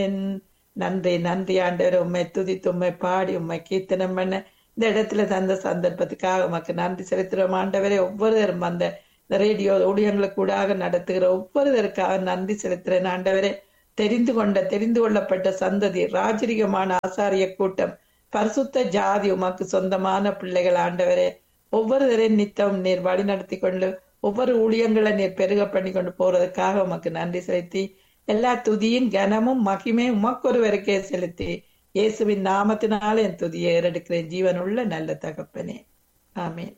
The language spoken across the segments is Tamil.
நன்றி நன்றி ஆண்டவர் உண்மை துதித்து உண்மை பாடி உண்மை கீர்த்தனம் பண்ண இந்த இடத்துல தந்த சந்தர்ப்பத்துக்காக உமக்கு நன்றி செலுத்துகிறோம் ஆண்டவரே ஒவ்வொருவரும் அந்த இந்த ரேடியோ ஊழியங்களுக்கு கூடாக நடத்துகிற ஒவ்வொருவருக்காக நன்றி செலுத்துகிறேன் ஆண்டவரே தெரிந்து கொண்ட தெரிந்து கொள்ளப்பட்ட சந்ததி ராஜரிகமான ஆசாரிய கூட்டம் பரிசுத்த ஜாதி உமக்கு சொந்தமான பிள்ளைகள் ஆண்டவரே ஒவ்வொருவரையும் நித்தம் நீர் வழி நடத்தி கொண்டு ஒவ்வொரு ஊழியங்களை நீர் பெருக பண்ணி கொண்டு போறதுக்காக உமக்கு நன்றி செலுத்தி எல்லா துதியின் கனமும் மகிமே உமக்கொருவருக்கே செலுத்தி இயேசுவின் நாமத்தினால என் துதியை ஏறெடுக்கிறேன் ஜீவனுள்ள நல்ல தகப்பனே ஆமேன்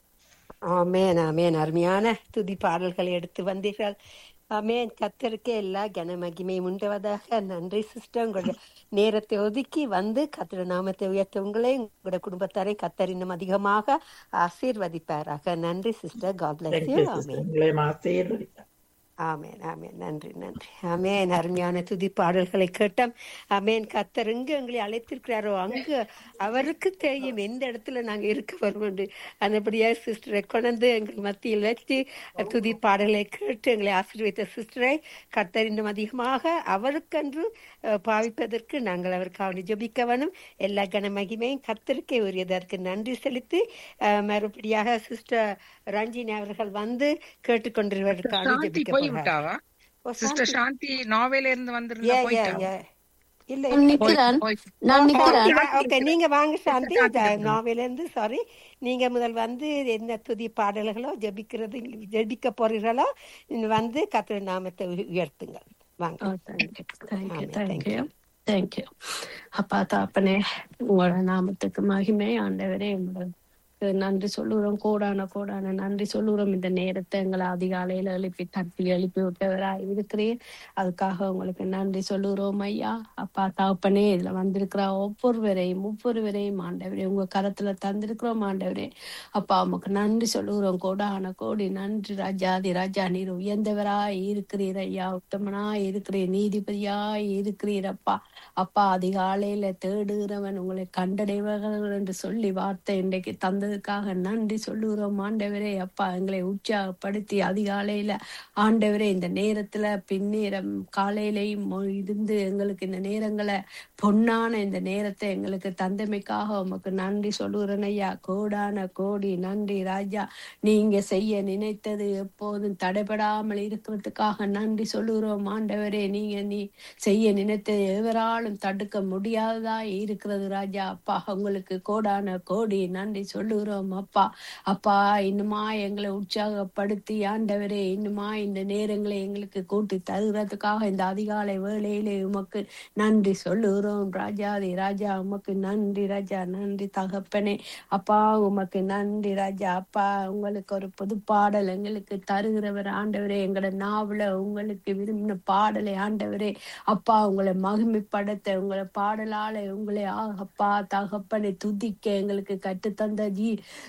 ஆமேன் ஆமேன் அருமையான துதி பாடல்களை எடுத்து வந்தீர்கள் ஆமேன் கத்தருக்கே எல்லா கன மகிமை உண்டுவதாக நன்றி சிஸ்டர் உங்களுடைய நேரத்தை ஒதுக்கி வந்து கத்திர நாமத்தை உயர்த்த உங்களே உங்களுடைய குடும்பத்தாரை கத்தர் இன்னும் அதிகமாக ஆசீர்வதிப்பாராக நன்றி sister God bless you amen உங்களையும் ஆசீர்வதித்தார் ஆமேன் ஆமேன் நன்றி நன்றி ஆமேன் அருமையான துதி பாடல்களை கேட்டோம் ஆமேன் கத்தர் எங்க எங்களை அழைத்திருக்கிறாரோ அங்கு அவருக்கு தெரியும் எந்த இடத்துல நாங்க இருக்க வருவோம் அதுபடியா சிஸ்டரை கொண்டு எங்கள் மத்தியில் வச்சு துதி பாடல்களை கேட்டு எங்களை ஆசீர்வதித்த சிஸ்டரை கத்தர் இன்னும் அதிகமாக அவருக்கென்று அஹ், பாவிப்பதற்கு நாங்கள் அவருக்காக ஜெபிக்க வேணும் எல்லா கன மகிமையும் கத்தருக்கே உரியதற்கு நன்றி செலுத்தி அஹ், மறுபடியாக சிஸ்டர் ரஞ்சினி அவர்கள் வந்து கேட்டுக்கொண்டிருவதற்காக சாந்தி ஜெபிக்க போய் போகிறார் விட்டாவா ஓ, சிஸ்டர் சாந்தி. சாந்தி நாவேல இருந்து வந்திருந்தா Yeah, yeah, போயிட்டா yeah. இல்ல நான் இல்ல நிக்கிறேன் போய் நான் நிக்கிறேன் ஓகே நீங்க வாங்க சாந்தி சாந்தி இருக்கணும். நாவில இருந்து சாரி நீங்க முதல் வந்து என்ன துதி பாடல்களோ ஜெபிக்கிறது ஜெபிக்க போறீர்களோ நீங்க வந்து கத்திர நாமத்தை உய- உயர்த்துங்கள் வாங்க thank you thank you amen. Thank you thank you அப்பா தாப்பனே உங்களோட நாமத்துக்கு மகிமை ஆண்டவரே உங்களுக்கு நன்றி சொல்லுறோம் கோடான கோடான நன்றி சொல்லுறோம் இந்த நேரத்தை எங்களை அதிகாலையில எழுப்பி தட்டி எழுப்பி விட்டவராய் இருக்கிறேன் அதுக்காக உங்களுக்கு நன்றி சொல்லுறோம் ஐயா அப்பா தாப்பனே இதுல வந்திருக்கிற ஒவ்வொருவரையும் ஒவ்வொருவரையும் ஆண்டவரே உங்க கரத்துல தந்திருக்கிறோம் ஆண்டவரே அப்பா உமக்கு நன்றி சொல்லுகிறோம் கோடான கோடி நன்றி ராஜாதி ராஜா நீர் உயர்ந்தவராய் இருக்கிறீர் ஐயா உத்தமனாய் இருக்கிறீர் நீதிபதியாய் இருக்கிறீர் அப்பா அப்பா அதிகாலையில தேடுகிறவன் உங்களை கண்டடைவர்கள் என்று சொல்லி வார்த்தை இன்றைக்கு தந்ததுக்காக நன்றி சொல்லுகிறோம் ஆண்டவரே அப்பா எங்களை உற்சாகப்படுத்தி அதிகாலையில ஆண்டவரே இந்த நேரத்துல பின்னேரம் காலையிலையும் இருந்து எங்களுக்கு இந்த நேரங்களை பொன்னான இந்த நேரத்தை எங்களுக்கு தந்தமைக்காக உமக்கு நன்றி சொல்லுகிறேன் ஐயா கோடான கோடி நன்றி ராஜா நீங்க செய்ய நினைத்தது எப்போதும் தடைபடாமல் இருக்கிறதுக்காக நன்றி சொல்லுகிறோம் ஆண்டவரே நீங்க நீ செய்ய நினைத்தது எவராலும் தடுக்க முடியாததா இருக்கிறது ராஜா அப்பா உங்களுக்கு கோடான கோடி நன்றி சொல்லுகிறோம் அப்பா அப்பா இன்னுமா எங்களை உற்சாகப்படுத்தி ஆண்டவரே இன்னுமா இந்த நேரங்களை எங்களுக்கு கூட்டி தருகிறதுக்காக இந்த அதிகாலை வேளையிலே உமக்கு நன்றி சொல்லுகிறோம் ராஜாதி ராஜா உமக்கு நன்றி ராஜா நன்றி தகப்பனே அப்பா உமக்கு நன்றி ராஜா அப்பா உங்களுக்கு ஒரு புது பாடல் எங்களுக்கு தருகிறவர் ஆண்டவரே எங்களோட நாவல உங்களுக்கு விரும்பின பாடலை ஆண்டவரே அப்பா உங்களை மகிமைப்படுத்த உங்களை பாடலால உங்களை ஆ, அப்பா தகப்பனை துதிக்க எங்களுக்கு கற்றுத்தந்த ஜீ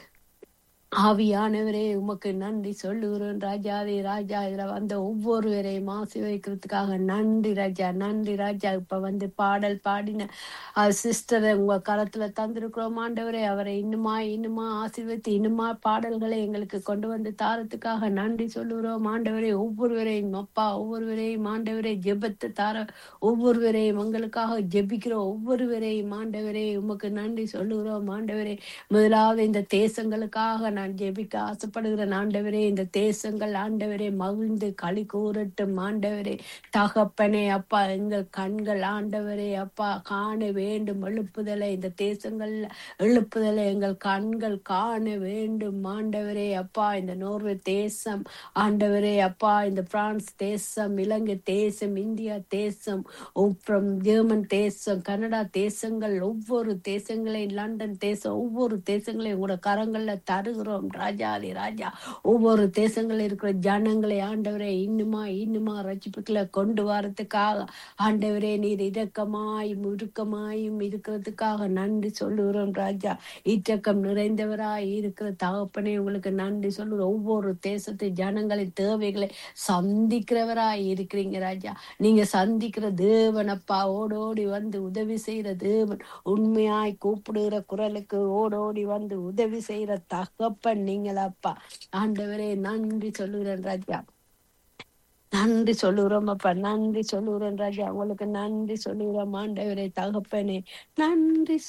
ஆவியானவரே உமக்கு நன்றி சொல்லுகிறோம் ராஜாவே ராஜா இதுல வந்த ஒவ்வொருவரையும் ஆசீர்வதிக்கிறதுக்காக நன்றி ராஜா நன்றி ராஜா இப்ப வந்து பாடல் பாடின சிஸ்டரை உங்க கரத்துல தந்திருக்கிறோம் ஆண்டவரே அவரை இன்னுமா இன்னுமா ஆசீர்வதித்து இன்னுமா பாடல்களை எங்களுக்கு கொண்டு வந்து தாரத்துக்காக நன்றி சொல்லுகிறோம் ஆண்டவரே ஒவ்வொருவரையும் அப்பா ஒவ்வொருவரையும் ஆண்டவரே ஜெபத்து தார ஒவ்வொருவரையும் உங்களுக்காக ஜெபிக்கிற ஒவ்வொருவரையும் ஆண்டவரே உமக்கு நன்றி சொல்லுகிறோம் ஆண்டவரே முதலாவது இந்த தேசங்களுக்காக நான் ஜெபிக்க ஆசைப்படுகிறேன் ஆண்டவரே இந்த தேசங்கள் ஆண்டவரே மகிழ்ந்து களி கூறட்டும் ஆண்டவரே தகப்பனே அப்பா எங்கள் கண்கள் ஆண்டவரே அப்பா காண வேண்டும் எழுப்புதலை இந்த தேசங்கள்ல எழுப்புதலை எங்கள் கண்கள் காண வேண்டும் ஆண்டவரே அப்பா இந்த நோர்வே தேசம் ஆண்டவரே அப்பா இந்த பிரான்ஸ் தேசம் இலங்கை தேசம் இந்தியா தேசம் அப்புறம் ஜெர்மன் தேசம் கனடா தேசங்கள் ஒவ்வொரு தேசங்களையும் லண்டன் தேசம் ஒவ்வொரு தேசங்களையும் உங்களோட கரங்கள்ல தருகிறோம் ராஜாதி ராஜா ஒவ்வொரு தேசங்கள்ல இருக்கிற ஜனங்களை ஆண்டவரே இன்னுமா இன்னுமா ரட்சிப்புக்குள்ள கொண்டு வரதுக்காக ஆண்டவரே நீர் இரக்கமாய் முருக்கமாயும் இருக்கிறதுக்காக நன்றி சொல்லுகிறோம் ராஜா இச்சக்கம் நிறைந்தவராய் இருக்கிற தகப்பனே உங்களுக்கு நன்றி சொல்லுகிறோம் ஒவ்வொரு தேசத்து ஜனங்களின் தேவைகளை சந்திக்கிறவராய் இருக்கிறீங்க ராஜா நீங்க சந்திக்கிற தேவன் அப்பா ஓடோடி வந்து உதவி செய்யற தேவன் உண்மையாய் கூப்பிடுகிற குரலுக்கு ஓடோடி வந்து உதவி செய்யற தகப்பன் நீங்களப்பா ஆண்டவரே நன்றி சொல்லுகிறேன் ராஜா நன்றி சொல்லுகிறோம் அப்பா நன்றி சொல்லுகிறோம் ராஜா உங்களுக்கு நன்றி சொல்லுகிறோம் ஆண்டவரே தகப்பனே நன்றி